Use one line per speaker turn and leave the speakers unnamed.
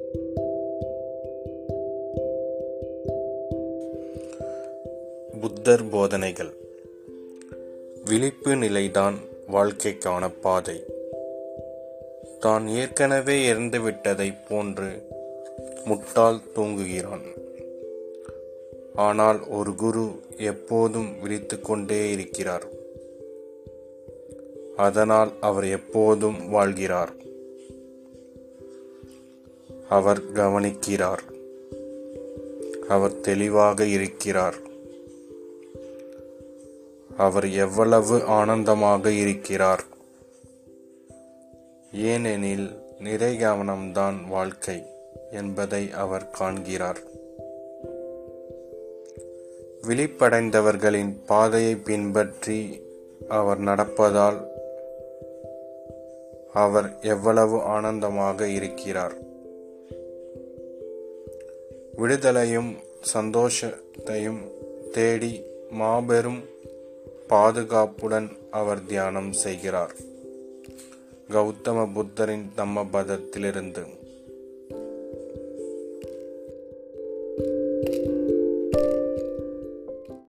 புத்தர் போதனைகள் விழிப்பு நிலைதான் வாழ்க்கைக்கான பாதை தான் ஏற்கனவே இறந்துவிட்டதைப் போன்று முட்டாள் தூங்குகிறான் ஆனால் ஒரு குரு எப்போதும் விழித்துக்கொண்டே இருக்கிறார் அதனால் அவர் எப்போதும் வாழ்கிறார் அவர் கவனிக்கிறார் அவர் தெளிவாக இருக்கிறார் அவர் எவ்வளவு ஆனந்தமாக இருக்கிறார் ஏனெனில் நிறை கவனம்தான் வாழ்க்கை என்பதை அவர் காண்கிறார் விழிப்படைந்தவர்களின் பாதையை பின்பற்றி அவர் நடப்பதால் அவர் எவ்வளவு ஆனந்தமாக இருக்கிறார் விடுதலையும் சந்தோஷத்தையும் தேடி மாபெரும் பாதுகாப்புடன் அவர் தியானம் செய்கிறார் கௌதம புத்தரின் தம்மபதத்திலிருந்து